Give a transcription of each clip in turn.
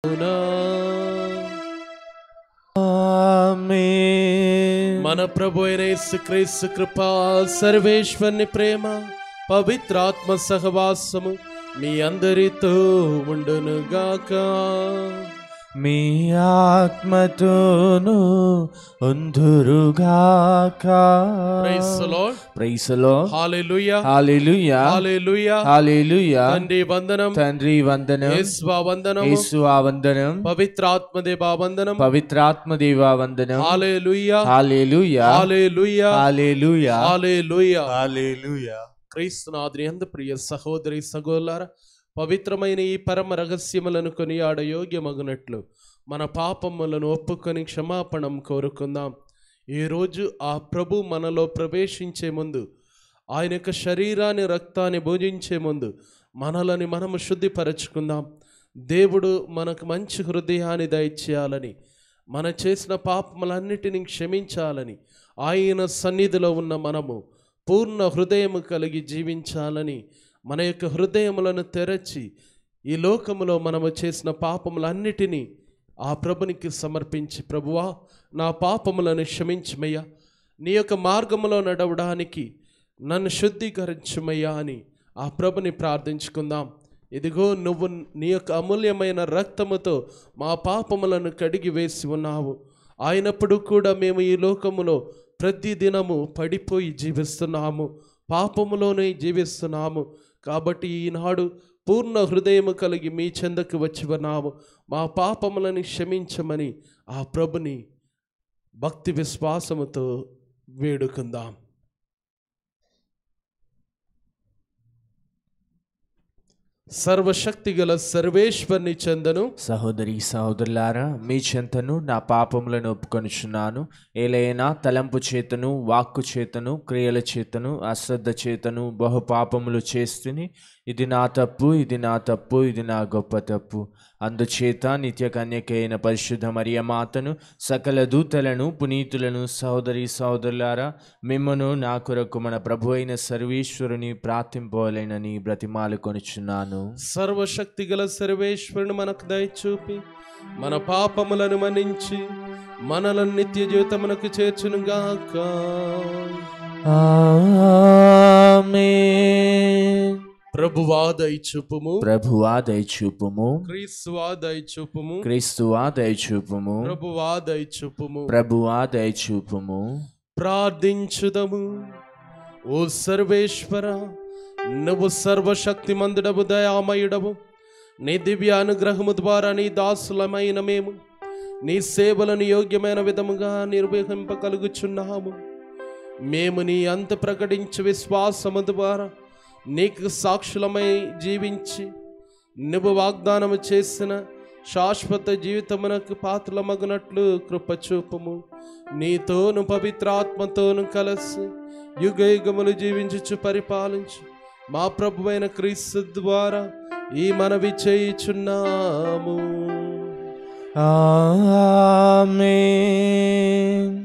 ఆమేన్. మన ప్రభు అయిన యేసుక్రీస్తు కృప సర్వేశ్వరుని ప్రేమ పవిత్రాత్మ సహవాసము మీ అందరితో ఉండునుగాక మీ ఆత్మతోను ఉందురుగాక Praise the Lord. ప్రైసలో హల్లెలూయా హాలెలూయా హల్లెలూయా హాలెలూయా తండ్రి వందనం తండ్రి వందనం యేసువా వందనం యేసు ఆ వందనం పవిత్రాత్మదేవా వందనం పవిత్రాత్మ దేవా వందనం హల్లెలూయా హాలెలూయా హల్లెలూయా హాలెలూయా హల్లెలూయా హాలెలూయా క్రీస్తునాథుని అందు ప్రియ సహోదరి సహోదర పవిత్రమైన ఈ పరమ రహస్యములను కొనియాడ యోగ్యమగునట్లు మన పాపములను ఒప్పుకొని క్షమాపణం కోరుకుందాం ఈరోజు ఆ ప్రభు మనలో ప్రవేశించే ముందు ఆయన యొక్క శరీరాన్ని రక్తాన్ని భోజించే ముందు మనలని మనము శుద్ధిపరచుకుందాం దేవుడు మనకు మంచి హృదయాన్ని దయచేయాలని మన చేసిన పాపములన్నిటినీ క్షమించాలని ఆయన సన్నిధిలో ఉన్న మనము పూర్ణ హృదయము కలిగి జీవించాలని మన యొక్క హృదయములను తెరచి ఈ లోకములో మనము చేసిన పాపములన్నిటినీ ఆ ప్రభునికి సమర్పించి ప్రభువా నా పాపములను క్షమించమయ్యా నీ యొక్క మార్గములో నడవడానికి నన్ను శుద్ధీకరించుమయ్యా అని ఆ ప్రభుని ప్రార్థించుకుందాం ఇదిగో నువ్వు నీ యొక్క అమూల్యమైన రక్తముతో మా పాపములను కడిగి వేసి ఉన్నావు అయినప్పుడు కూడా మేము ఈ లోకములో ప్రతి దినము పడిపోయి జీవిస్తున్నాము పాపములోనే జీవిస్తున్నాము కాబట్టి ఈనాడు పూర్ణ హృదయము కలిగి మీ చెందకు వచ్చి ఉన్నాము మా పాపములను క్షమించమని ఆ ప్రభుని భక్తి విశ్వాసముతో వేడుకుందాం సర్వశక్తి గల సర్వేశ్వరుని చెందను సహోదరి సహోదరులారా మీ చెంతను నా పాపములను ఒప్పుకొనుచున్నాను ఏలైనా తలంపు చేతను వాక్కు చేతను క్రియల చేతను అశ్రద్ధ చేతను బహు పాపములు చేస్తుని ఇది నా తప్పు ఇది నా తప్పు ఇది నా గొప్ప తప్పు అందుచేత నిత్య కన్యకైన పరిశుద్ధ మరియ మాతను సకల దూతలను పునీతులను సహోదరి సహోదరులారా మిమ్మను నా కొరకు మన ప్రభు అయిన సర్వేశ్వరుని ప్రార్థింపవలెనని బ్రతిమాలు కొనుచున్నాను సర్వశక్తి గల సర్వేశ్వరుని మనకు దయచూపి మన పాపములను మన్నించి మనలను నిత్య జీవితమునకు చేర్చునుగాక ఆమేన్ ప్రభువా దయచూపుము ప్రభువా దయచూపుము క్రీస్తువా దయచూపుము క్రీస్తువా దయచూపుము ప్రభువా దయచూపుము ప్రభువా దయచూపుము ప్రార్థించుదము ఓ సర్వేశ్వర నువ్వు సర్వశక్తిమంతుడవు దయామయుడవు నీ దివ్య అనుగ్రహము ద్వారా నీ దాసులమైన మేము నీ సేవలను యోగ్యమైన విధముగా నిర్వహింపగలుగుచున్నాము మేము నీ అంత ప్రకటించే విశ్వాసము ద్వారా నీకు సాక్షులమై జీవించి నువ్వు వాగ్దానము చేసిన శాశ్వత జీవితమునకు పాత్రలమగునట్లు కృపచూపము నీతోను పవిత్రాత్మతోను కలిసి యుగ యుగములు జీవించుచు పరిపాలించు మా ప్రభువైన క్రీస్తు ద్వారా ఈ మనవి చేయుచున్నాము ఆమేన్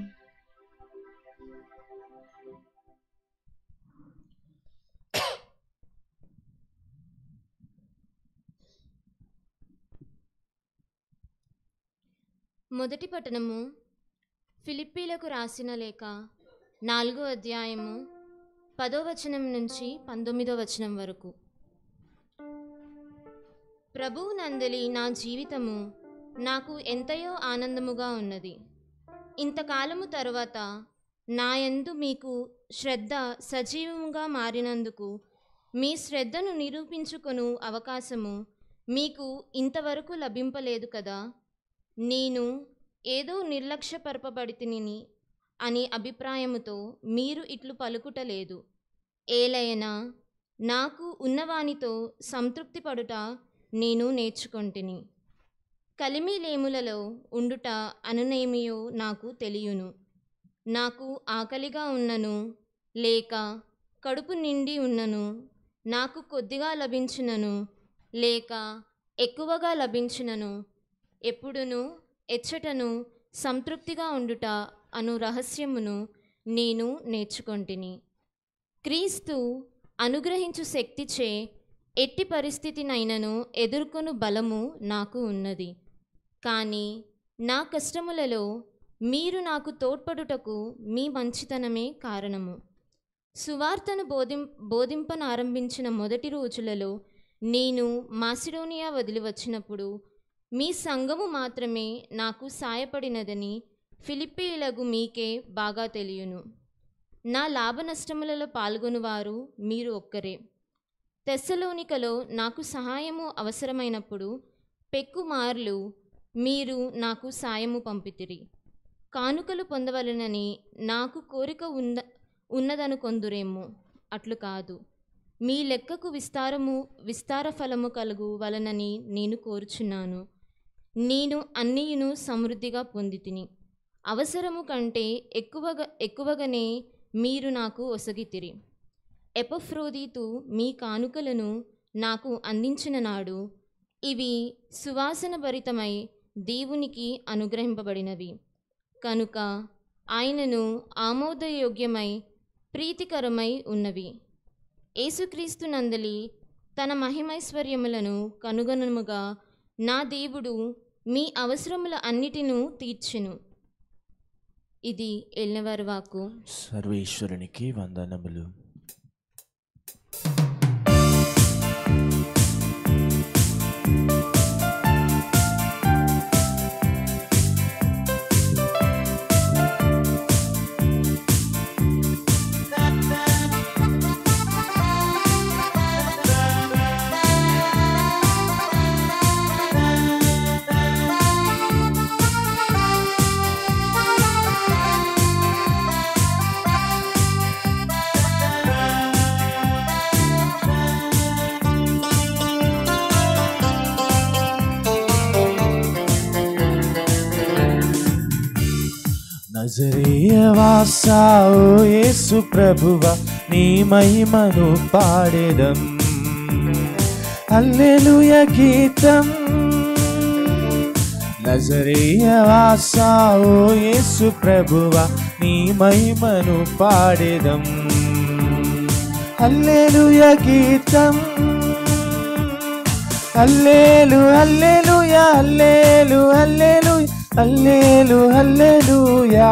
మొదటి పట్టణము ఫిలిప్పీలకు రాసిన లేఖ నాలుగో అధ్యాయము పదో వచనం నుంచి పంతొమ్మిదో వచనం వరకు ప్రభువు నందలి నా జీవితము నాకు ఎంతయో ఆనందముగా ఉన్నది ఇంతకాలము తరువాత నాయందు మీకు శ్రద్ధ సజీవముగా మారినందుకు మీ శ్రద్ధను నిరూపించుకొను అవకాశము మీకు ఇంతవరకు లభింపలేదు కదా నేను ఏదో నిర్లక్ష్యపరపబడితిని అనే అభిప్రాయముతో మీరు ఇట్లు పలుకుటలేదు ఏలయనా నాకు ఉన్నవానితో సంతృప్తి పడుట నేను నేర్చుకొంటిని కలిమిలేములలో ఉండుట అనునేమియో నాకు తెలియను నాకు ఆకలిగా ఉన్నను లేక కడుపు నిండి ఉన్నను నాకు కొద్దిగా లభించినను లేక ఎక్కువగా లభించినను ఎప్పుడును ఎచ్చటను సంతృప్తిగా ఉండుట అను రహస్యమును నేను నేర్చుకొంటిని క్రీస్తు అనుగ్రహించు శక్తిచే ఎట్టి పరిస్థితినైనను ఎదుర్కొను బలము నాకు ఉన్నది కానీ నా కష్టములలో మీరు నాకు తోడ్పడుటకు మీ మంచితనమే కారణము సువార్తను బోధిం బోధింపనారంభించిన మొదటి రోజులలో నేను మాసిడోనియా వదిలి వచ్చినప్పుడు మీ సంఘము మాత్రమే నాకు సాయపడినదని ఫిలిప్పీలకు మీకే బాగా తెలియను నా లాభ నష్టములలో పాల్గొనువారు మీరు ఒక్కరే తెస్సలోనికలో నాకు సహాయము అవసరమైనప్పుడు పెక్కుమార్లు మీరు నాకు సాయము పంపితిరి కానుకలు పొందవలనని నాకు కోరిక ఉన్న ఉన్నదనుకొందురేమో అట్లు కాదు మీ లెక్కకు విస్తారము విస్తార ఫలము కలుగు వలనని నేను కోరుచున్నాను నేను అన్నియును సమృద్ధిగా పొందితిని అవసరము కంటే ఎక్కువగా ఎక్కువగానే మీరు నాకు ఒసగితిరి ఎపఫ్రోదీతు మీ కానుకలను నాకు అందించిన నాడు ఇవి సువాసన భరితమై దేవునికి అనుగ్రహింపబడినవి కనుక ఆయనను ఆమోదయోగ్యమై ప్రీతికరమై ఉన్నవి యేసుక్రీస్తు నందలి తన మహిమైశ్వర్యములను కనుగొనముగా నా దేవుడు మీ అవసరముల అన్నిటినూ తీర్చెను ఇది ఎల్లవారి వాక్కు సర్వేశ్వరునికి వందనములు నజరేయవాసా ఓ యేసు ప్రభువ నీ మహిమను పాడేదం హల్లెలూయ గీతం నజరేయవాసా ఓ యేసు ప్రభువ నీ మహిమను పాడేదం హల్లెలూయ గీతం హల్లేలు హల్లేలుయ హల్లేలు హల్లేలు హల్లేలు హల్లేలుయా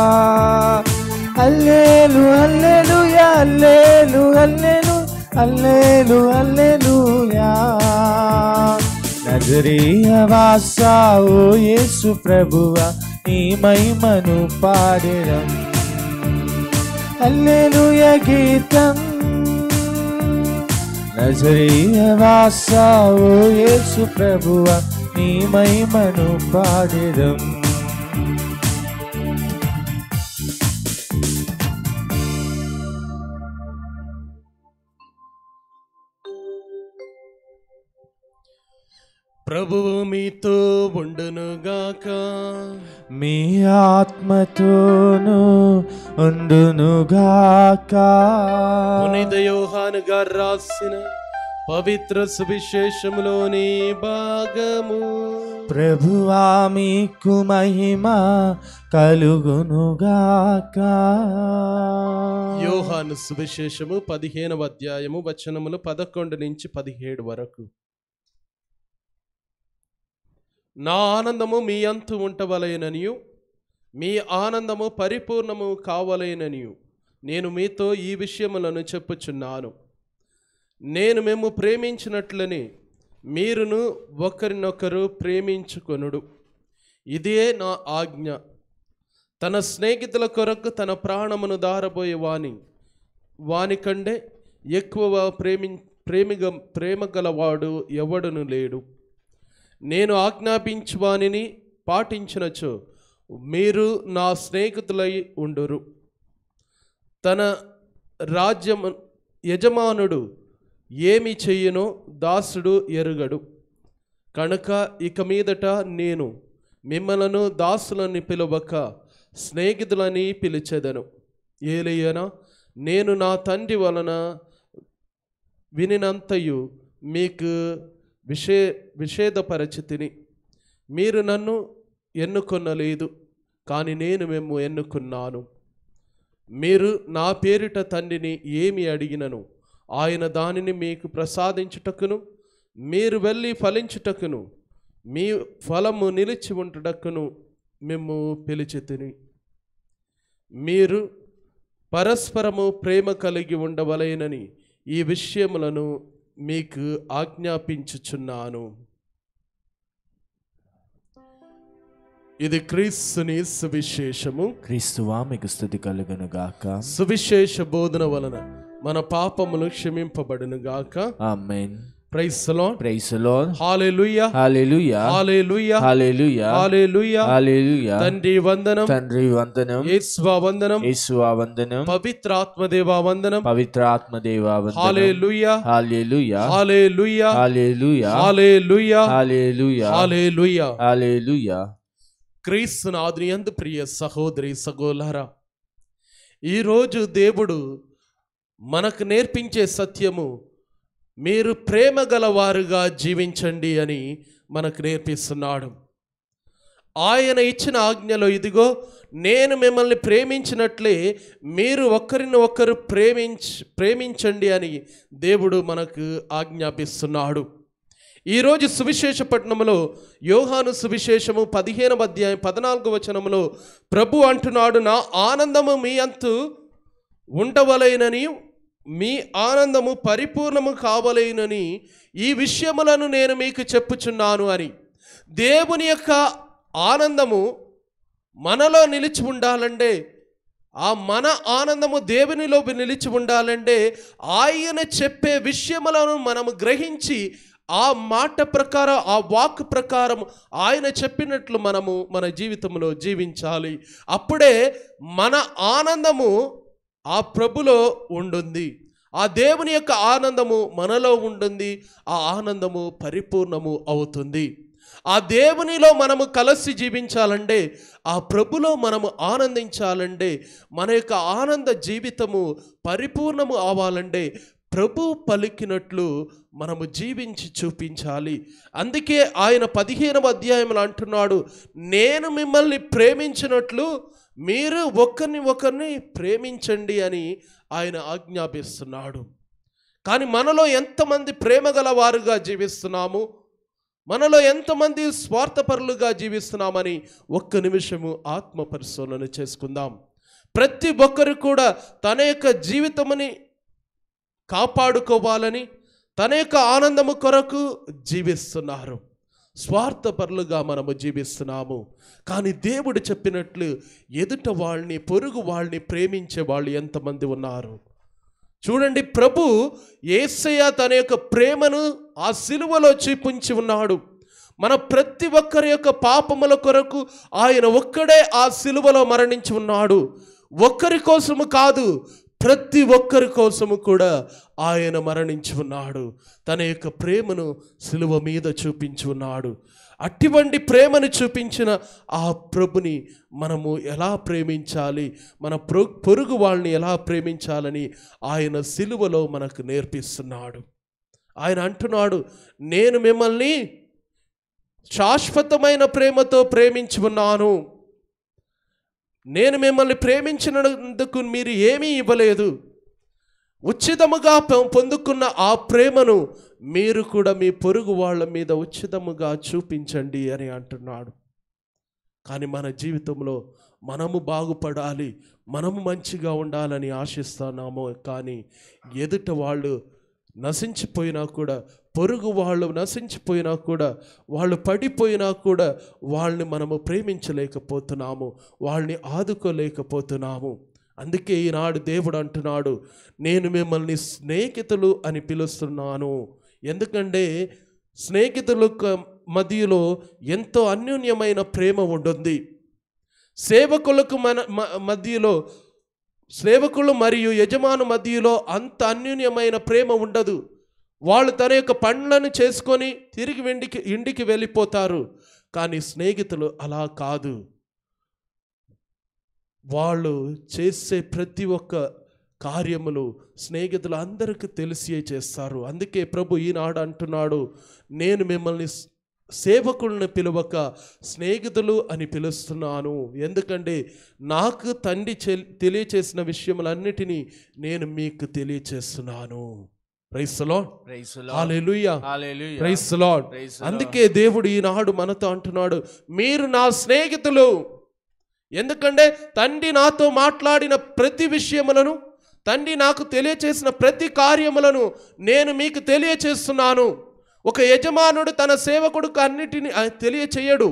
హల్లేలు హల్లేలుయ హల్లేలు హల్లేలు హల్లేలు హల్లేలుయా నజరీయ వాసా ఓ యేసు ప్రభువ నీ మహిమను పాడడం హల్లేలుయ గీతం నజరీయ వాసా ఓ యేసు ప్రభువ నీ మహిమను పాడెదం ప్రభువు మీతో ఉండునుగాక మీ ఆత్మతోను ఉండునుగాక పునీత యోహాను గారు రాసిన పవిత్ర సువిశేషములోని భాగము ప్రభువా మీకు మహిమ కలుగునుగాక యోహాను సువిశేషము పదిహేనవ అధ్యాయము వచనములు పదకొండు నుంచి పదిహేడు వరకు నా ఆనందము మీ అంతు ఉంటవలైననియు మీ ఆనందము పరిపూర్ణము కావలైననియు నేను మీతో ఈ విషయములను చెప్పుచున్నాను నేను మేము ప్రేమించినట్లని మీరును ఒకరినొకరు ప్రేమించుకొనుడు ఇదే నా ఆజ్ఞ తన స్నేహితుల కొరకు తన ప్రాణమును దారబోయే వాని వాని కంటే ఎక్కువ ప్రేమి ప్రేమిగ ప్రేమ గలవాడు ఎవడును లేడు నేను ఆజ్ఞాపించు వానిని పాటించినచో మీరు నా స్నేహితులై ఉండురు తన రాజ్యము యజమానుడు ఏమి చెయ్యనో దాసుడు ఎరుగడు కనుక ఇక మీదట నేను మిమ్మలను దాసులని పిలువక స్నేహితులని పిలిచెదను ఏలయ్యనా నేను నా తండ్రి వలన వినినంతయు మీకు విషే విషేదపరచితిని మీరు నన్ను ఎన్నుకొనలేదు కానీ నేను మేము ఎన్నుకున్నాను మీరు నా పేరిట తండ్రిని ఏమి అడిగినను ఆయన దానిని మీకు ప్రసాదించుటకును మీరు వెళ్ళి ఫలించుటకును మీ ఫలము నిలిచి ఉంటుడక్కును మేము పిలిచితిని మీరు పరస్పరము ప్రేమ కలిగి ఉండవలెనని ఈ విషయములను మీకు ఆజ్ఞాపించుచున్నాను ఇది క్రీస్తుని సువిశేషము క్రీస్తువా మీకు స్థుతి కలుగును గాక సువిశేష బోధన వలన మన పాపములు క్షమింపబడును గాక ఆమేన్ ప్రైస్ లార్డ్ ప్రైస్ లార్డ్ హాలెలూయా హల్లెలూయా హాలెలూయా హల్లెలూయా హాలెలూయా హల్లెలూయా తండ్రి వందనం తండ్రి వందనం యేసువా వందనం యేసువా వందనం పవిత్రాత్మదేవా వందనం పవిత్ర ఆత్మదేవా వందనం హాలెలూయా హల్లెలూయా హాలెలూయా హల్లెలూయా హాలెలూయా హల్లెలూయా హాలెలూయా హల్లెలూయా క్రీస్తునాథుని యందు ప్రియ సహోదరి సగోలరా ఈరోజు దేవుడు మనకు నేర్పించే సత్యము మీరు ప్రేమ గలవారుగా జీవించండి అని మనకు నేర్పిస్తున్నాడు ఆయన ఇచ్చిన ఆజ్ఞలో ఇదిగో నేను మిమ్మల్ని ప్రేమించినట్లే మీరు ఒకరిని ఒకరు ప్రేమించ ప్రేమించండి అని దేవుడు మనకు ఆజ్ఞాపిస్తున్నాడు ఈరోజు సువిశేష పట్టణంలో యోహాను సువిశేషము పదిహేనవ అధ్యాయం పద్నాలుగు వచనములో ప్రభు అంటున్నాడు నా ఆనందము మీ అంతు ఉండవలైనని మీ ఆనందము పరిపూర్ణము కావలేనని ఈ విషయములను నేను మీకు చెప్పుచున్నాను అని దేవుని యొక్క ఆనందము మనలో నిలిచి ఉండాలంటే ఆ మన ఆనందము దేవునిలో నిలిచి ఉండాలంటే ఆయన చెప్పే విషయములను మనము గ్రహించి ఆ మాట ప్రకారం ఆ వాక్ ప్రకారం ఆయన చెప్పినట్లు మనము మన జీవితంలో జీవించాలి అప్పుడే మన ఆనందము ఆ ప్రభులో ఉంటుంది ఆ దేవుని యొక్క ఆనందము మనలో ఉంటుంది ఆ ఆనందము పరిపూర్ణము అవుతుంది ఆ దేవునిలో మనము కలిసి జీవించాలంటే ఆ ప్రభులో మనము ఆనందించాలంటే మన యొక్క ఆనంద జీవితము పరిపూర్ణము అవ్వాలంటే ప్రభు పలికినట్లు మనము జీవించి చూపించాలి అందుకే ఆయన పదిహేనవ అధ్యాయంలో అంటున్నాడు నేను మిమ్మల్ని ప్రేమించినట్లు మీరు ఒకరిని ఒకరిని ప్రేమించండి అని ఆయన ఆజ్ఞాపిస్తున్నాడు కానీ మనలో ఎంతమంది ప్రేమ గలవారుగా జీవిస్తున్నాము మనలో ఎంతమంది స్వార్థపరులుగా జీవిస్తున్నామని ఒక్క నిమిషము ఆత్మ పరిశోధన చేసుకుందాం ప్రతి ఒక్కరు కూడా తన యొక్క జీవితముని కాపాడుకోవాలని తన యొక్క ఆనందము కొరకు జీవిస్తున్నారు స్వార్థపరులుగా మనము జీవిస్తున్నాము కానీ దేవుడు చెప్పినట్లు ఎదుట వాళ్ళని పొరుగు వాళ్ళని ప్రేమించే వాళ్ళు ఎంతమంది ఉన్నారు చూడండి ప్రభు ఏసయ్య తన యొక్క ప్రేమను ఆ సిలువలో చూపించి ఉన్నాడు మన ప్రతి ఒక్కరి యొక్క పాపముల కొరకు ఆయన ఒక్కడే ఆ సిలువలో మరణించి ఉన్నాడు ఒక్కరి కోసము కాదు ప్రతి ఒక్కరి కోసము కూడా ఆయన మరణించి ఉన్నాడు తన యొక్క ప్రేమను సిలువ మీద చూపించి ఉన్నాడు అటువంటి ప్రేమను చూపించిన ఆ ప్రభుని మనము ఎలా ప్రేమించాలి మన ప్రొ పొరుగు వాళ్ళని ఎలా ప్రేమించాలని ఆయన సిలువలో మనకు నేర్పిస్తున్నాడు ఆయన అంటున్నాడు నేను మిమ్మల్ని శాశ్వతమైన ప్రేమతో ప్రేమించి ఉన్నాను నేను మిమ్మల్ని ప్రేమించినందుకు మీరు ఏమీ ఇవ్వలేదు ఉచితముగా పొ- పొందుకున్న ఆ ప్రేమను మీరు కూడా మీ పొరుగు వాళ్ళ మీద ఉచితముగా చూపించండి అని అంటున్నాడు కానీ మన జీవితంలో మనము బాగుపడాలి మనము మంచిగా ఉండాలని ఆశిస్తున్నాము కానీ ఎదుట వాళ్ళు నశించిపోయినా కూడా పొరుగు వాళ్ళు నశించిపోయినా కూడా వాళ్ళు పడిపోయినా కూడా వాళ్ళని మనము ప్రేమించలేకపోతున్నాము వాళ్ళని ఆదుకోలేకపోతున్నాము అందుకే ఈనాడు దేవుడు అంటున్నాడు నేను మిమ్మల్ని స్నేహితులు అని పిలుస్తున్నాను ఎందుకంటే స్నేహితుల క- మధ్యలో ఎంతో అన్యోన్యమైన ప్రేమ ఉంటుంది సేవకులకు మన మ- మధ్యలో సేవకులు మరియు యజమాను మధ్యలో అంత అన్యోన్యమైన ప్రేమ ఉండదు వాళ్ళు తన యొక్క పనులను చేసుకొని తిరిగి ఇంటికి ఇంటికి వెళ్ళిపోతారు కానీ స్నేహితులు అలా కాదు వాళ్ళు చేసే ప్రతి ఒక్క కార్యములు స్నేహితులు అందరికీ తెలిసే చేస్తారు అందుకే ప్రభు ఈనాడు అంటున్నాడు నేను మిమ్మల్ని స్- సేవకులను పిలువక స్నేహితులు అని పిలుస్తున్నాను ఎందుకంటే నాకు తండ్రి చె తెలియచేసిన విషయములన్నిటినీ నేను మీకు తెలియచేస్తున్నాను praise lord Praise the Lord. హల్లెలూయా Hallelujah. Praise lord Praise the Lord. అందుకే దేవుడు ఈనాడు మనతో అంటున్నాడు మీరు నా స్నేహితులు ఎందుకంటే తండ్రి నాతో మాట్లాడిన ప్రతి విషయములను తండ్రి నాకు తెలియచేసిన ప్రతి కార్యములను నేను మీకు తెలియచేస్తున్నాను ఒక యజమానుడు తన సేవకుడికి అన్నిటిని ఆయన తెలియచేయడు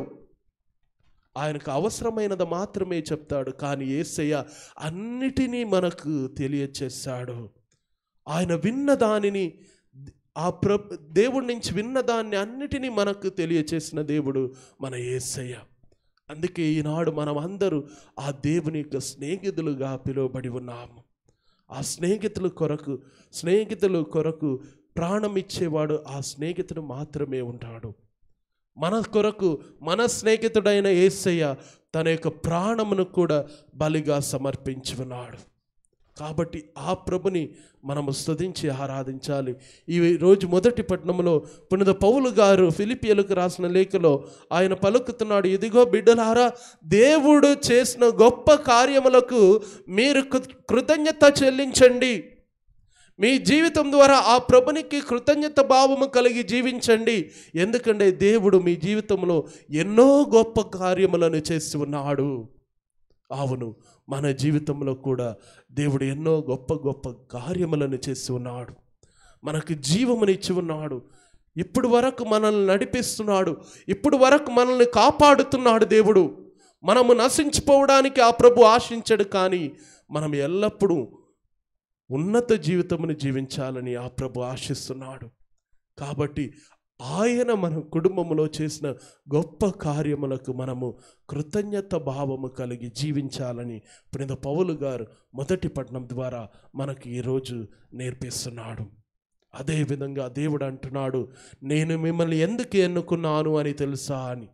ఆయనకు అవసరమైనది మాత్రమే చెప్తాడు కానీ ఏసయ్య అన్నిటినీ మనకు తెలియచేశాడు ఆయన విన్న దానిని ఆ ప్ర దేవుడి నుంచి విన్న దాన్ని అన్నిటినీ మనకు తెలియచేసిన దేవుడు మన ఏసయ్య అందుకే ఈనాడు మనం అందరూ ఆ దేవుని యొక్క స్నేహితులుగా పిలువబడి ఉన్నాము ఆ స్నేహితుల కొరకు స్నేహితుల కొరకు ప్రాణం ఇచ్చేవాడు ఆ స్నేహితుడు మాత్రమే ఉంటాడు మన కొరకు మన స్నేహితుడైన యేసయ్య తన యొక్క ప్రాణమును కూడా బలిగా సమర్పించి ఉన్నాడు కాబట్టి ఆ ప్రభుని మనము స్తుతించి ఆరాధించాలి ఈ రోజు మొదటి పట్టణంలో పునిద పౌలు గారు ఫిలిపియలకు రాసిన లేఖలో ఆయన పలుకుతున్నాడు ఇదిగో బిడ్డలారా దేవుడు చేసిన గొప్ప కార్యములకు మీరు కృ- కృతజ్ఞత చెల్లించండి మీ జీవితం ద్వారా ఆ ప్రభునికి కృతజ్ఞత భావము కలిగి జీవించండి ఎందుకంటే దేవుడు మీ జీవితంలో ఎన్నో గొప్ప కార్యములను చేసి ఉన్నాడు అవును మన జీవితంలో కూడా దేవుడు ఎన్నో గొప్ప గొప్ప కార్యములను చేసి ఉన్నాడు మనకు జీవమునిచ్చి ఉన్నాడు ఇప్పుడు వరకు మనల్ని నడిపిస్తున్నాడు ఇప్పుడు వరకు మనల్ని కాపాడుతున్నాడు దేవుడు మనము నశించిపోవడానికి ఆ ప్రభు ఆశించడు కానీ మనం ఎల్లప్పుడూ ఉన్నత జీవితమును జీవించాలని ఆ ప్రభు ఆశిస్తున్నాడు కాబట్టి ఆయన మన కుటుంబంలో చేసిన గొప్ప కార్యములకు మనము కృతజ్ఞత భావము కలిగి జీవించాలని పునిత పౌలు గారు మొదటి పట్నం ద్వారా మనకి ఈరోజు నేర్పిస్తున్నాడు అదేవిధంగా దేవుడు అంటున్నాడు నేను మిమ్మల్ని ఎందుకు ఎన్నుకున్నాను అని తెలుసా అని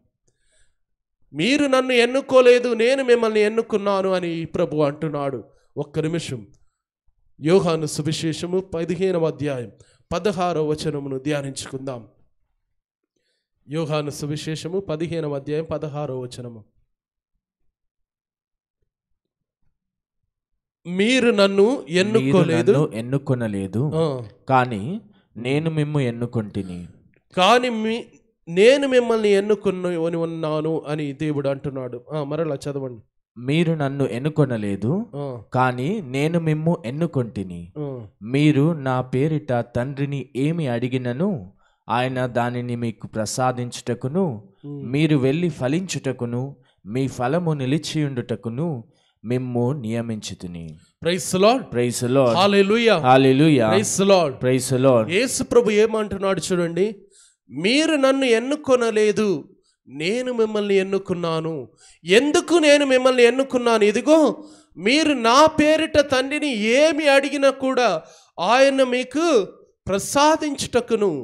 మీరు నన్ను ఎన్నుకోలేదు నేను మిమ్మల్ని ఎన్నుకున్నాను అని ఈ ప్రభు అంటున్నాడు ఒక్క నిమిషం యోహాను సువిశేషము పదిహేనవ అధ్యాయం పదహారవ వచనమును ధ్యానించుకుందాం యోహాను సువిశేషము పదిహేనవ అధ్యాయం పదహారవ వచనము మీరు నన్ను మీరు ఎన్నుకోలేదు నన్ను ఎన్నుకొనలేదు ఆ, కానీ నేను మిమ్ము ఎన్నుకొంటిని కానీ మీ నేను మిమ్మల్ని ఎన్నుకుని ఉన్నాను అని దేవుడు అంటున్నాడు ఆ, మరలా చదవండి మీరు నన్ను ఎన్నుకొనలేదు ఆ, కానీ నేను మిమ్ము ఎన్నుకొంటిని ఆ. మీరు నా పేరిట తండ్రిని ఏమి అడిగినను ఆయన దానిని మీకు ప్రసాదించుటకును మీరు వెళ్ళి ఫలించుటకును మీ ఫలము నిలిచియుండుటకును మిమ్ము నియమించుతుని ప్రైస్ లార్డ్ ప్రైస్ లార్డ్ హల్లెలూయా హల్లెలూయా praise lord praise lord Yesu ప్రభు ఏమంటున్నాడు చూడండి మీరు నన్ను ఎన్నుకొనలేదు నేను మిమ్మల్ని ఎన్నుకున్నాను ఎందుకు నేను మిమ్మల్ని ఎన్నుకున్నాను ఇదిగో మీరు నా పేరిట తండ్రిని ఏమి అడిగినా కూడా ఆయన మీకు ప్రసాదించుటకును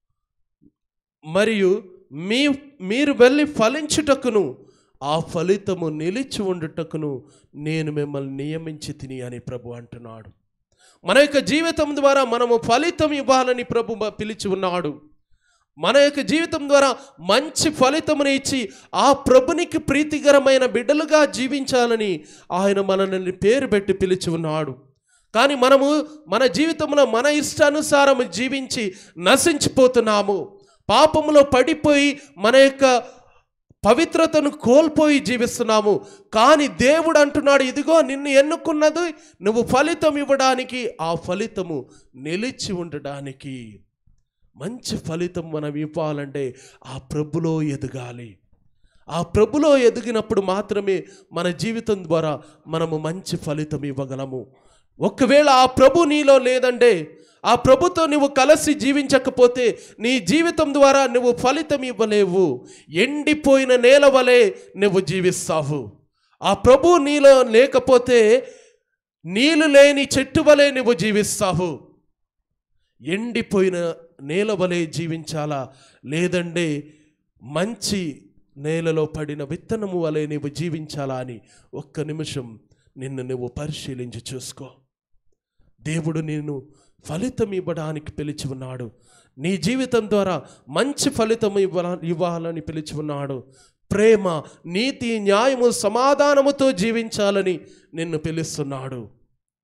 మరియు మీ మీరు వెళ్ళి ఫలించుటకును ఆ ఫలితము నిలిచి ఉండుటకును నేను మిమ్మల్ని నియమించి తిని అని ప్రభు అంటున్నాడు మన యొక్క జీవితం ద్వారా మనము ఫలితం ఇవ్వాలని ప్రభు మ- పిలిచి ఉన్నాడు మన యొక్క జీవితం ద్వారా మంచి ఫలితముని ఇచ్చి ఆ ప్రభునికి ప్రీతికరమైన బిడ్డలుగా జీవించాలని ఆయన మనల్ని పేరు పెట్టి పిలిచి ఉన్నాడు కానీ మనము మన జీవితంలో మన ఇష్టానుసారం జీవించి నశించిపోతున్నాము పాపములో పడిపోయి మన యొక్క పవిత్రతను కోల్పోయి జీవిస్తున్నాము కానీ దేవుడు అంటున్నాడు ఇదిగో నిన్ను ఎన్నుకున్నది నువ్వు ఫలితం ఇవ్వడానికి ఆ ఫలితము నిలిచి ఉండడానికి మంచి ఫలితం మనం ఇవ్వాలంటే ఆ ప్రభులో ఎదగాలి ఆ ప్రభులో ఎదిగినప్పుడు మాత్రమే మన జీవితం ద్వారా మనము మంచి ఫలితం ఇవ్వగలము ఒకవేళ ఆ ప్రభు నీలో లేదంటే ఆ ప్రభుతో నువ్వు కలిసి జీవించకపోతే నీ జీవితం ద్వారా నువ్వు ఫలితం ఇవ్వలేవు ఎండిపోయిన నేల వలె నువ్వు జీవిస్తావు ఆ ప్రభు నీలో లేకపోతే నీళ్ళు లేని చెట్టు వలె నువ్వు జీవిస్తావు ఎండిపోయిన నేల వలె జీవించాలా లేదంటే మంచి నేలలో పడిన విత్తనము వలె నీవు జీవించాలా అని ఒక్క నిమిషం నిన్ను నువ్వు పరిశీలించి చూసుకో దేవుడు నిన్ను ఫలితం ఇవ్వడానికి పిలిచి ఉన్నాడు నీ జీవితం ద్వారా మంచి ఫలితం ఇవ్వాల ఇవ్వాలని పిలిచి ఉన్నాడు ప్రేమ నీతి న్యాయము సమాధానముతో జీవించాలని నిన్ను పిలుస్తున్నాడు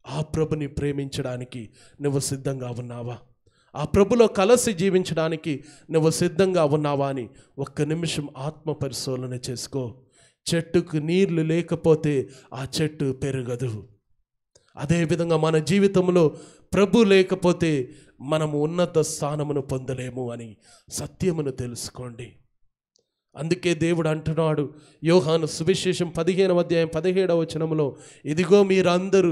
ఆ ప్రభుని ప్రేమించడానికి నువ్వు సిద్ధంగా ఉన్నావా ఆ ప్రభులో కలసి జీవించడానికి నువ్వు సిద్ధంగా ఉన్నావా అని ఒక్క నిమిషం ఆత్మ పరిశోధన చేసుకో చెట్టుకు నీళ్లు లేకపోతే ఆ చెట్టు పెరగదు అదేవిధంగా మన జీవితంలో ప్రభు లేకపోతే మనము ఉన్నత స్థానమును పొందలేము అని సత్యమును తెలుసుకోండి అందుకే దేవుడు అంటున్నాడు యోహాను సువిశేషం పదిహేనవ అధ్యాయం పదిహేడవ వచనంలో ఇదిగో మీరందరూ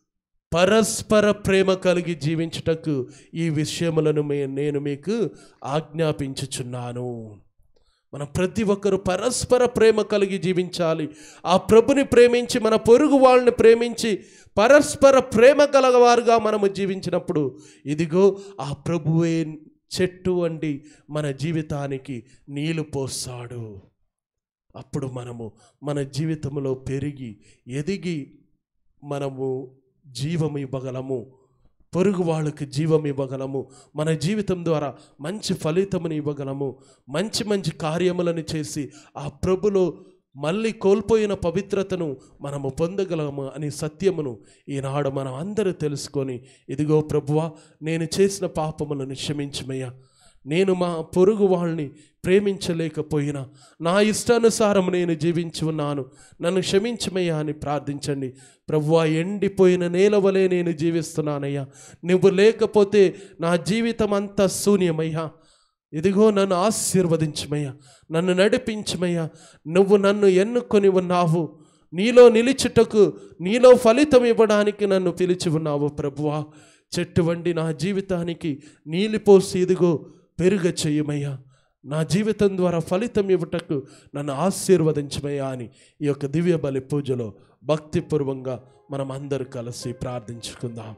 పరస్పర ప్రేమ కలిగి జీవించుటకు ఈ విషయములను మే నేను మీకు ఆజ్ఞాపించుచున్నాను మనం ప్రతి ఒక్కరు పరస్పర ప్రేమ కలిగి జీవించాలి ఆ ప్రభుని ప్రేమించి మన పొరుగు వాళ్ళని ప్రేమించి పరస్పర ప్రేమ కలగవారుగా మనము జీవించినప్పుడు ఇదిగో ఆ ప్రభువే చెట్టు వండి మన జీవితానికి నీళ్లు పోస్తాడు అప్పుడు మనము మన జీవితంలో పెరిగి ఎదిగి మనము జీవం ఇవ్వగలము పొరుగు వాళ్ళకి జీవం ఇవ్వగలము మన జీవితం ద్వారా మంచి ఫలితముని ఇవ్వగలము మంచి మంచి కార్యములను చేసి ఆ ప్రభులో మళ్ళీ కోల్పోయిన పవిత్రతను మనము పొందగలము అని సత్యమును ఈనాడు మనం అందరూ తెలుసుకొని ఇదిగో ప్రభువా నేను చేసిన పాపములను క్షమించమయ్యా నేను మా పొరుగు వాళ్ళని ప్రేమించలేకపోయినా నా ఇష్టానుసారం నేను జీవించి ఉన్నాను నన్ను క్షమించమయ్యా అని ప్రార్థించండి ప్రభువా ఎండిపోయిన నేల వలె నేను జీవిస్తున్నానయ్యా నువ్వు లేకపోతే నా జీవితం అంతా శూన్యమయ్యా ఇదిగో నన్ను ఆశీర్వదించమయ్యా నన్ను నడిపించమయ్యా నువ్వు నన్ను ఎన్నుకొని ఉన్నావు నీలో నిలిచుటకు నీలో ఫలితం ఇవ్వడానికి నన్ను పిలిచి ఉన్నావు ప్రభువా చెట్టు వండి నా జీవితానికి నీలిపోసి ఇదిగో పెరుగ చెయ్యమయ్యా నా జీవితం ద్వారా ఫలితం ఇవ్వటకు నన్ను ఆశీర్వదించమయ్యా అని ఈ యొక్క దివ్య బలి పూజలో భక్తిపూర్వంగా మనం అందరూ కలిసి ప్రార్థించుకుందాం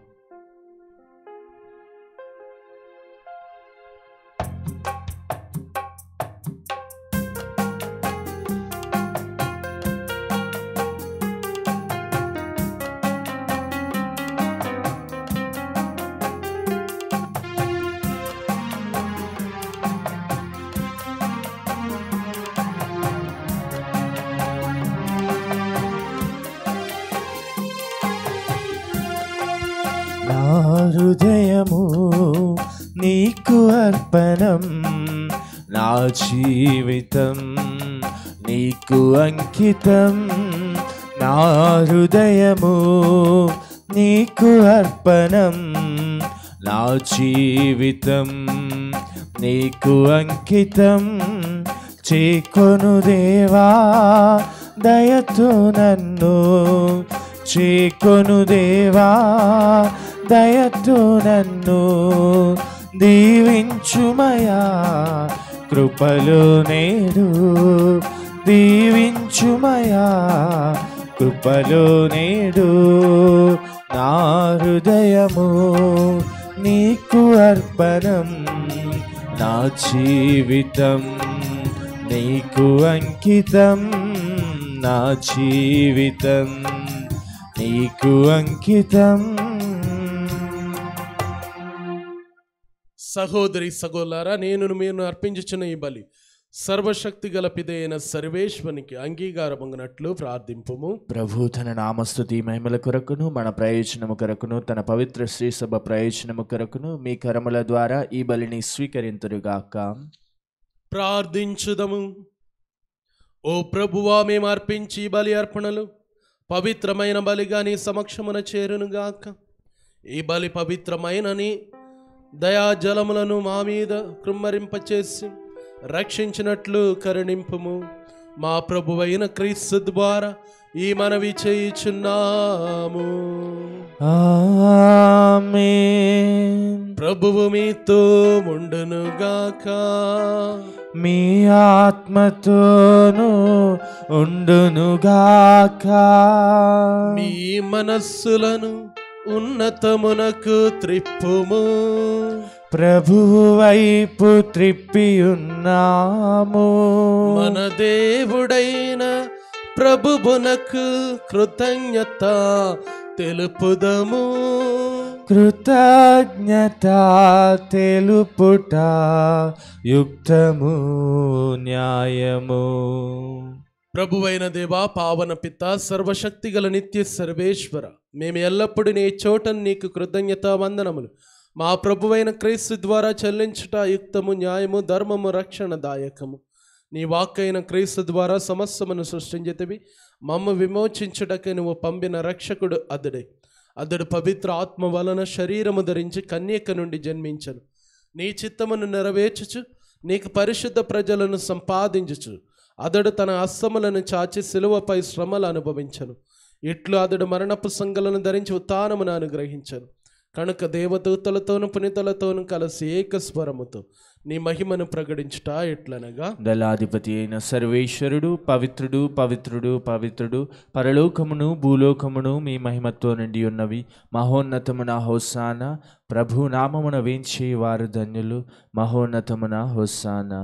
నా హృదయము నీకు అర్పణం నా జీవితం నీకు అంకితం నా హృదయము నీకు అర్పణం నా జీవితం నీకు అంకితం చేకొను దేవా దయతో నన్ను చేకొను దేవా దయతో నన్ను దీవించుమయా కృపలో నేడు దీవించుమయా కృపలో నేడు నా హృదయము నీకు అర్పణం నా జీవితం నీకు అంకితం నా జీవితం నీకు అంకితం సహోదరి సగోలారా నేను మీరు అర్పించుచున్న ఈ బలి సర్వశక్తి గల పిదైన సర్వేశ్వనికి అంగీకారమగినట్లు ప్రార్థింపుము ప్రభు తన నామస్తుతి మహిమల కొరకును మన ప్రయోజనము కొరకును తన పవిత్ర శ్రీ సభ ప్రయోజనము కొరకును మీ కరముల ద్వారా ఈ బలిని స్వీకరింతురుగాక ప్రార్థించుదము ఓ ప్రభువా మేము అర్పించి ఈ బలి అర్పణలు పవిత్రమైన బలిగా నీ సమక్షమున చేరునుగాక ఈ బలి పవిత్రమైనని దయాజలములను మా మీద కృమ్మరింపచేసి రక్షించినట్లు కరుణింపుము మా ప్రభువైన క్రీస్తు ద్వారా ఈ మనవి చేయుచున్నాము ఆమేన్ ప్రభువు మీతో ఉండునుగాక మీ ఆత్మతోను ఉండునుగాక మీ మనస్సులను ఉన్నతమునకు త్రిప్పుము ప్రభువు వైపు త్రిప్పి ఉన్నాము మన దేవుడైన ప్రభువునకు కృతజ్ఞత తెలుపుదము కృతజ్ఞత తెలుపుట యుక్తము న్యాయము ప్రభువైన దేవా పావన పిత సర్వశక్తిగల నిత్య సర్వేశ్వర మేము ఎల్లప్పుడూ నీ చోటను నీకు కృతజ్ఞత వందనములు మా ప్రభువైన క్రీస్తు ద్వారా చెల్లించుట యుక్తము న్యాయము ధర్మము రక్షణదాయకము నీ వాక్కైన క్రీస్తు ద్వారా సమస్తమును సృష్టించితివి మమ్మ విమోచించుటకు నువ్వు పంపిన రక్షకుడు అతడే అతడు పవిత్ర ఆత్మ వలన శరీరము ధరించి కన్యక నుండి జన్మించను నీ చిత్తమును నెరవేర్చుచు నీకు పరిశుద్ధ ప్రజలను సంపాదించుచు అతడు తన అస్తములను చాచి శిలువపై శ్రమలు అనుభవించను ఇట్లు అతడు మరణపు సంగలను ధరించి ఉత్థానమును అనుగ్రహించను కనుక దేవదూతలతోను పునితలతోను కలిసి ఏకస్వరముతో నీ మహిమను ప్రకటించుట ఎట్లనగా దళాధిపతి అయిన సర్వేశ్వరుడు పవిత్రుడు పవిత్రుడు పవిత్రుడు పరలోకమును భూలోకమును మీ మహిమతో నిండి ఉన్నవి మహోన్నతమున హోసాన ప్రభు నామమున వేంచే వారు ధన్యులు మహోన్నతమున హోసాన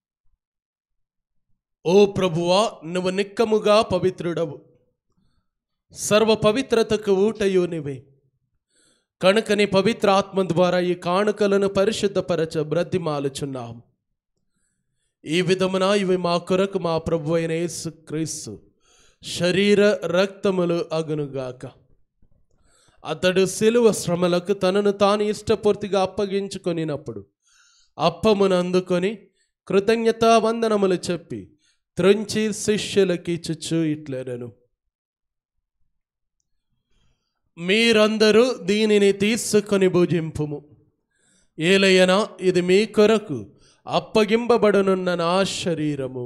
ఓ ప్రభువా నువ్వు నిక్కముగా పవిత్రుడవు సర్వ పవిత్రతకు ఊటయు నీవే కనుక నీ పవిత్ర ఆత్మ ద్వారా ఈ కానుకలను పరిశుద్ధపరచ బ్రతిమాలుచున్నాం ఈ విధమున ఇవి మా కొరకు మా ప్రభు అయిన యేసు క్రీస్తు శరీర రక్తములు అగునుగాక అతడు శిలువ శ్రమలకు తనను తాను ఇష్టపూర్తిగా అప్పగించుకొనినప్పుడు అప్పమును అందుకొని కృతజ్ఞతా వందనములు చెప్పి త్రుంచి శిష్యులకి చుచ్చు ఇట్లనను మీరందరూ దీనిని తీసుకొని భుజింపుము ఏలయనా ఇది మీ కొరకు అప్పగింపబడనున్న నా శరీరము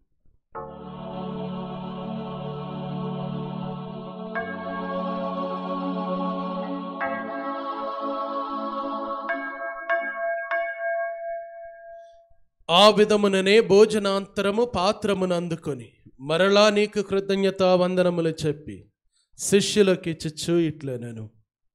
ఆ విధముననే భోజనాంతరము పాత్రమును అందుకొని మరలా నీకు కృతజ్ఞత వందనములు చెప్పి శిష్యులకి చిచ్చు ఇట్లనను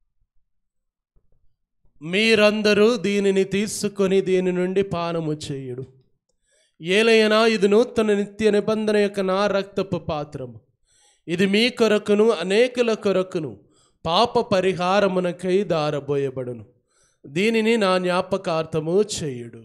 మీరందరూ దీనిని తీసుకొని దీని నుండి పానము చేయుడు ఏలైనా ఇది నూతన నిత్య నిబంధన యొక్క నా రక్తపు పాత్రము ఇది మీ కొరకును అనేకుల కొరకును పాప పరిహారమునకై దారబోయబడును దీనిని నా జ్ఞాపకార్థము చేయుడు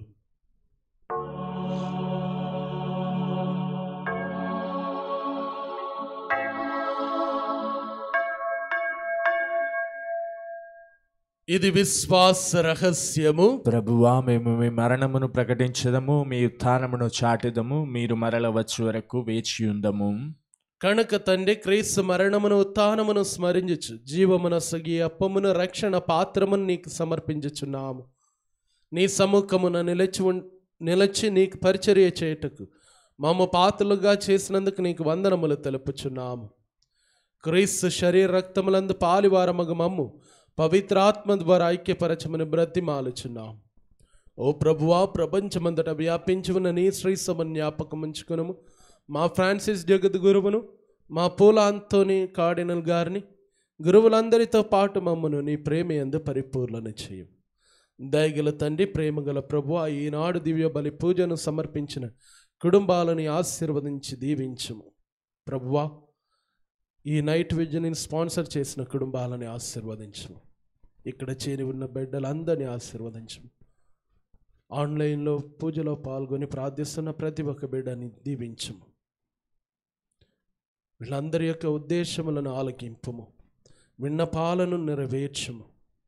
ఇది విశ్వాస రహస్యము ప్రభువా మేము మీ మరణమును ప్రకటించదము మీ ఉత్థానమును చాటెదము మీరు మరల వచ్చు వరకు వేచి ఉందము కనుక తండ్రి క్రీస్తు మరణమును ఉత్థానమును స్మరించుచు జీవమున సగి అప్పమును రక్షణ పాత్రమును నీకు సమర్పించుచున్నాము నీ సముఖమున నిలిచి ఉన్ నిలిచి నీకు పరిచర్య చేయుటకు మమ్మ పాత్రలుగా చేసినందుకు నీకు వందనములు తెలుపుచున్నాము క్రీస్తు శరీర రక్తములందు పాలివారమగు మమ్ము పవిత్రాత్మ ద్వారా ఐక్యపరచమని బ్రతిమాలుచున్నాం ఓ ప్రభువా ప్రపంచమంతటా వ్యాపించి ఉన్న నీ శ్రీసమని జ్ఞాపకం ఉంచుకునము మా ఫ్రాన్సిస్ జగత్ గురువును మా పూల అంతోని కార్డినల్ గారిని గురువులందరితో పాటు మమ్మను నీ ప్రేమ ఎందు పరిపూర్ణన చేయం దయగల తండ్రి ప్రేమగల ప్రభు ఈనాడు దివ్య బలి పూజను సమర్పించిన కుటుంబాలని ఆశీర్వదించి దీవించుము ప్రభువా ఈ నైట్ విజన్ని స్పాన్సర్ చేసిన కుటుంబాలని ఆశీర్వదించము ఇక్కడ చేరి ఉన్న బిడ్డలందరినీ ఆశీర్వదించము ఆన్లైన్లో పూజలో పాల్గొని ప్రార్థిస్తున్న ప్రతి ఒక్క బిడ్డని దీవించము వీళ్ళందరి యొక్క ఉద్దేశములను ఆలకింపుము విన్నపాలను నెరవేర్చము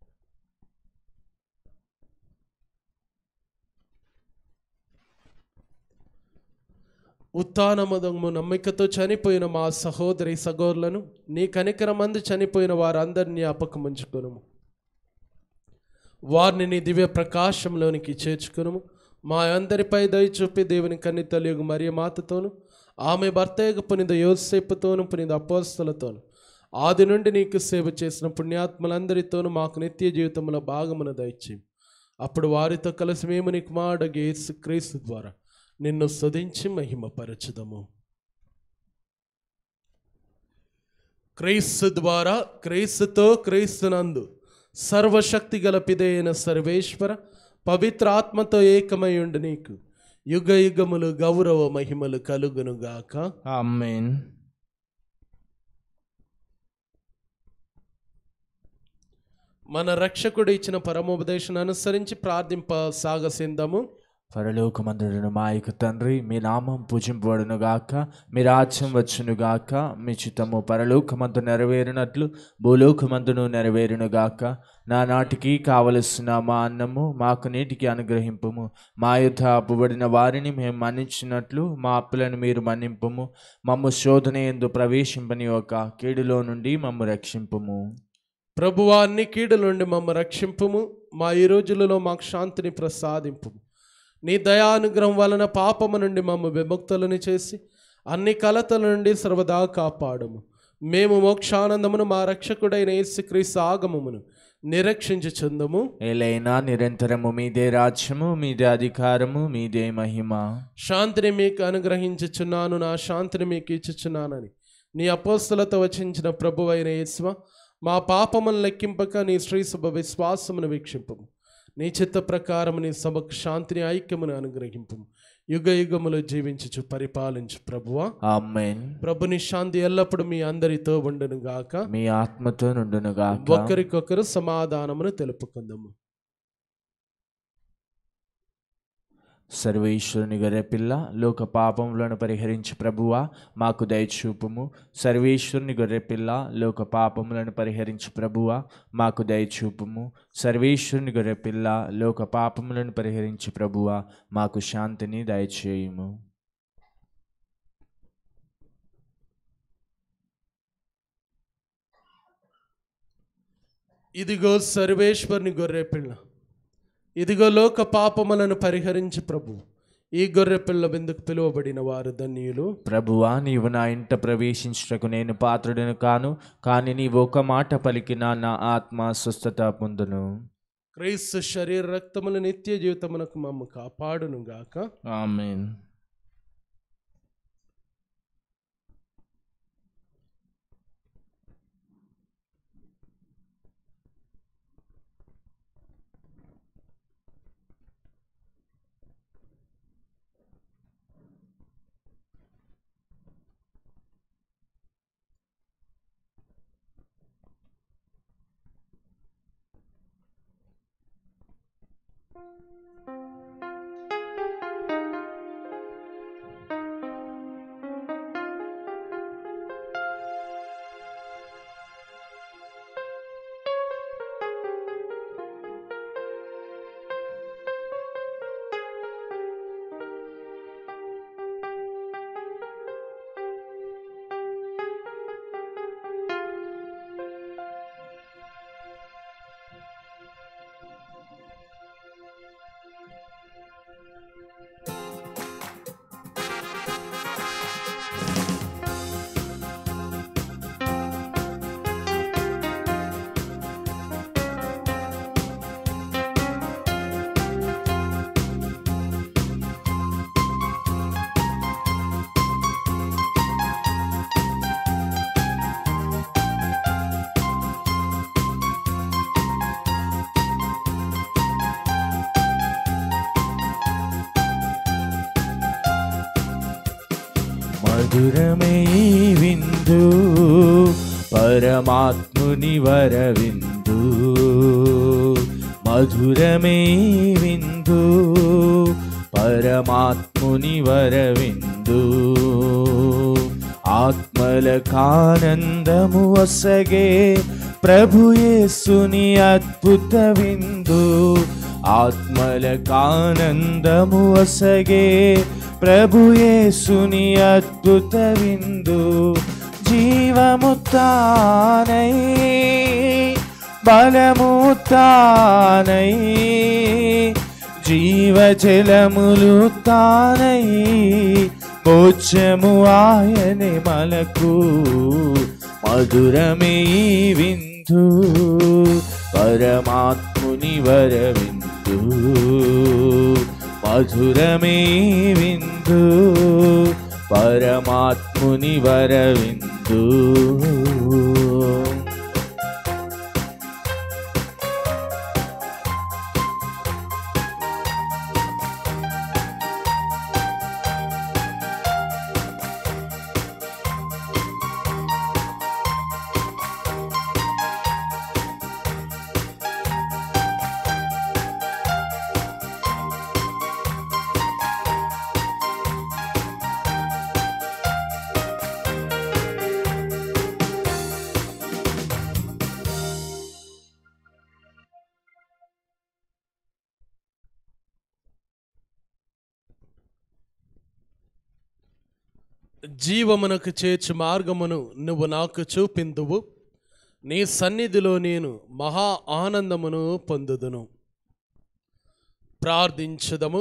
ఉత్థానమదము నమ్మికతో చనిపోయిన మా సహోదరి సహోదరులను నీ కనికరమందు చనిపోయిన వారందరినీ అపకముంచుకొనుము వారిని నీ దివ్య ప్రకాశంలోనికి చేర్చుకును మా అందరిపై దయ చూపి దేవుని కన్ని తెలియగు మరియ మాతతోను ఆమె భర్తయ్యకు పునిద యోసేపుతోను పునిద అపోస్తలతోను ఆది నుండి నీకు సేవ చేసిన పుణ్యాత్మలందరితోనూ మాకు నిత్య జీవితంలో భాగమున దయచేయం అప్పుడు వారితో కలిసి మేము నీకు మాడగే క్రీస్తు ద్వారా నిన్ను స్తుతించి మహిమపరచుదము క్రీస్తు ద్వారా క్రీస్తుతో క్రీస్తునందు సర్వశక్తి గల పిదైన సర్వేశ్వర పవిత్ర ఆత్మతో ఏకమై ఉండి నీకు యుగ యుగములు గౌరవ మహిమలు కలుగునుగాక ఆమెన్ మన రక్షకుడు ఇచ్చిన పరమోపదేశం అనుసరించి ప్రార్థింప సాగసిందము పరలోకమందుడును మా యొక్క తండ్రి మీ నామం పూజింపబడును గాక మీ రాజ్యం వచ్చును గాక మీ చిత్తము పరలోకమందు నెరవేరినట్లు భూలోకమందును నెరవేరును గాక నా నాటికి కావలసిన మా అన్నము మాకు నీటికి అనుగ్రహింపుము మా యుద్ధ అప్పుబడిన వారిని మేము మన్నించినట్లు మా అప్పులను మీరు మన్నింపుము మమ్ము శోధన ఎందు ప్రవేశింపని ఒక కీడులో నుండి మమ్ము రక్షింపుము ప్రభువా అన్ని కీడుల నుండి మమ్మ రక్షింపుము మా ఈ రోజులలో మాకు శాంతిని ప్రసాదింపు నీ దయానుగ్రహం వలన పాపము నుండి మమ్మ విముక్తులను చేసి అన్ని కలతల నుండి సర్వదా కాపాడము మేము మోక్షానందమును మా రక్షకుడైన యేసుక్రీస్తు ఆగమమును నిరీక్షించుచుందము ఏలైనా నిరంతరము మీదే రాజ్యము మీదే అధికారము మీదే మహిమ శాంతిని మీకు అనుగ్రహించుచున్నాను నా శాంతిని మీకు ఇచ్చుచున్నానని నీ అపోస్తులతో వచించిన ప్రభు అయిన యేసువ మా పాపమును లెక్కింపక నీ శ్రీ సభ విశ్వాసమును వీక్షింపము నీ చిత్త ప్రకారము నీ సభకు శాంతిని ఐక్యమును అనుగ్రహింపము యుగ యుగములు జీవించుచు పరిపాలించు ప్రభువా ఆమెన్ ప్రభుని శాంతి ఎల్లప్పుడు మీ అందరితో ఉండును గాక మీ ఆత్మతో నుండును గాక ఒకరికొకరు సమాధానమును తెలుపుకుందాము సర్వేశ్వరుని గొర్రెపిల్ల లోక పాపములను పరిహరించి ప్రభువా మాకు దయచూపుము సర్వేశ్వరుని గొర్రెపిల్ల లోక పాపములను పరిహరించి ప్రభువా మాకు దయచూపుము సర్వేశ్వరుని గొర్రెపిల్ల లోక పాపములను పరిహరించి ప్రభువా మాకు శాంతిని దయచేయుము ఇదిగో సర్వేశ్వరుని గొర్రె పిల్ల ఇదిగో లోక పాపములను పరిహరించి ప్రభు ఈ గొర్రె పిల్ల బిందుకు పిలువబడిన వారు ధన్యులు ప్రభువా నీవు నా ఇంట ప్రవేశించుటకు నేను పాత్రుడను కాను కానీ నీవు ఒక మాట పలికిన నా ఆత్మ స్వస్థత పొందును క్రీస్తు శరీర రక్తములు నిత్య జీవితమునకు మమ్మ కాపాడును గాక ఆమెన్ మధురమే ఈ విందు పరమాత్ముని వరవిందు మధురమే ఈ విందు పరమాత్ముని వరవిందు ఆత్మలకానందము వసగే ప్రభు యేసుని అద్భుత విందు ఆత్మలకానందము వసగే ప్రభు యేసుని అద్భుత విందు జీవము తానై బలము తానై జీవజలములు తానై మోక్షము ఆయనే మనకు మధురమే ఈ విందు పరమాత్ముని వరవిందు మధురమే ఈ విందు పరమాత్ముని వరవిందు జీవమునకు చేర్చు మార్గమును నువ్వు నాకు చూపిందువు నీ సన్నిధిలో నేను మహా ఆనందమును పొందుదును ప్రార్థించుదము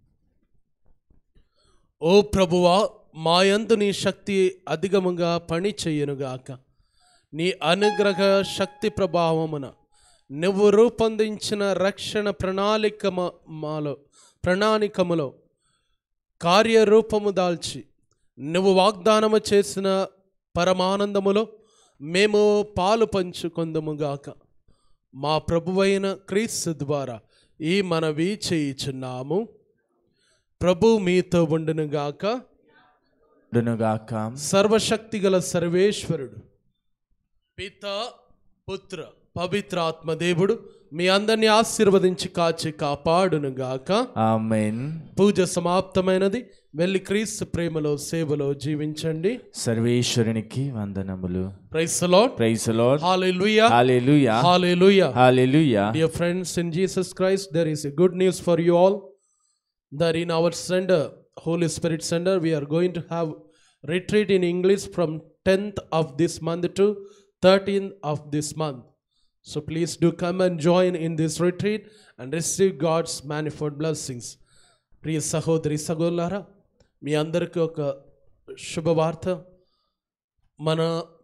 ఓ ప్రభువా మాయందు నీ శక్తి అధికముగా పని చెయ్యనుగాక నీ అనుగ్రహ శక్తి ప్రభావమున నువ్వు రూపొందించిన రక్షణ ప్రణాళిక మాలో ప్రణాళికములో కార్యరూపము దాల్చి నువ్వు వాగ్దానము చేసిన పరమానందములో మేము పాలు పంచుకొందుముగాక మా ప్రభువైన క్రీస్తు ద్వారా ఈ మనవి చేయుచున్నాము ప్రభు మీతో ఉండునుగాక గాక సర్వశక్తి గల సర్వేశ్వరుడు పిత పుత్ర పవిత్రాత్మ దేవుడు మీ అందరినీ ఆశీర్వదించి కాచి కాపాడునుగాక ఆమెన్ పూజ సమాప్తమైనది వెళ్ళి క్రీస్తు ప్రేమలో సేవలో జీవించండి సర్వేశ్వరునికి వందనములు ప్రైస్ లార్డ్ ప్రైజ్ లార్డ్ హల్లెలూయా హల్లెలూయా హల్లెలూయా హల్లెలూయా Dear friends in Jesus Christ, there is a good news for you all that in our center, Holy Spirit Center, we are going to have retreat in English from 10th of this month to 13th of this month. So please do come and join in this retreat and receive God's manifold blessings. ప్రియ సహోదరి సహోదరులారా మీ అందరికీ ఒక శుభవార్త మన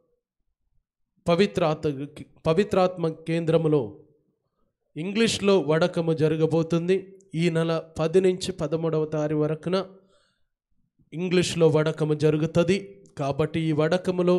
పవిత్రాత్మ పవిత్రాత్మ కేంద్రములో ఇంగ్లీష్లో వడకము జరగబోతుంది ఈ నెల పది నుంచి పదమూడవ తారీఖు వరకున ఇంగ్లీష్లో వడకము జరుగుతుంది కాబట్టి ఈ వడకములో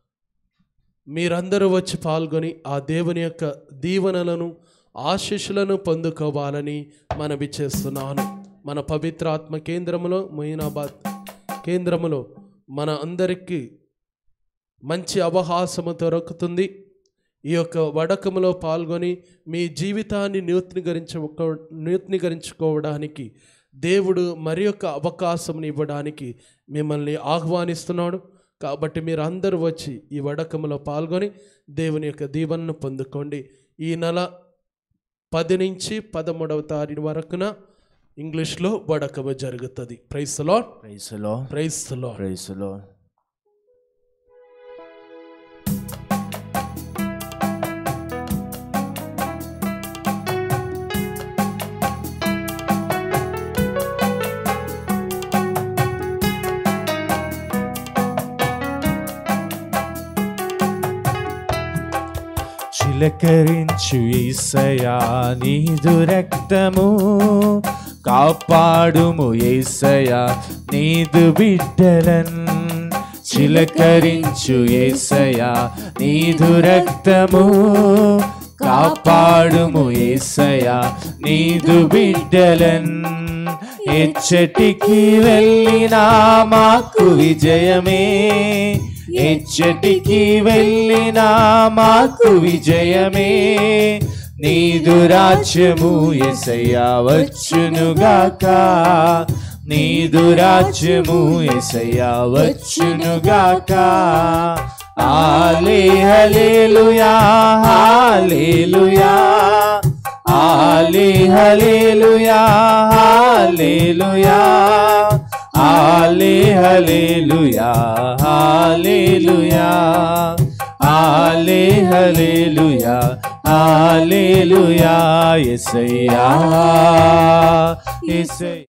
మీరందరూ వచ్చి పాల్గొని ఆ దేవుని యొక్క దీవెనలను ఆశీస్సులను పొందుకోవాలని మనవి చేస్తున్నాను మన పవిత్రాత్మ కేంద్రములో మొయినాబాద్ కేంద్రములో మన అందరికీ మంచి అవకాశము దొరుకుతుంది ఈ యొక్క వడకములో పాల్గొని మీ జీవితాన్ని నూతనీకరించు నూతనీకరించుకోవడానికి దేవుడు మరి యొక్క అవకాశం ఇవ్వడానికి మిమ్మల్ని ఆహ్వానిస్తున్నాడు కాబట్టి మీరు అందరూ వచ్చి ఈ వడకములో పాల్గొని దేవుని యొక్క దీవెనను పొందుకోండి ఈ నెల పది నుంచి పదమూడవ తారీఖు వరకున ఇంగ్లీష్లో వడకము జరుగుతుంది praise lord praise lord praise lord praise lord చిలకరించు ఈసయా నీదు రక్తము కాపాడుము ఏసయా నీదు బిడ్డలన్ చిలకరించు ఏసయా నీదు రక్తము కాపాడుము ఏసయా నీదు బిడ్డలన్ ఎచ్చటికి వెళ్ళినా మాకు విజయమే ఎచ్చటికి వెళ్ళినా మాకు విజయమే నీదు రాజ్యము ఎసయ్యా వచ్చునుగాక నీదు రాజ్యము ఎసయ్యా వచ్చునుగాక ఆలే హలేలుయా హాలేలుయా ఆలే హలేలుయా హాలేలుయా ఆలే హలేలుయా హాలేలుయా ఆలే హలేలుయా హాలేలుయా యేసయ్యా యేసయ్యా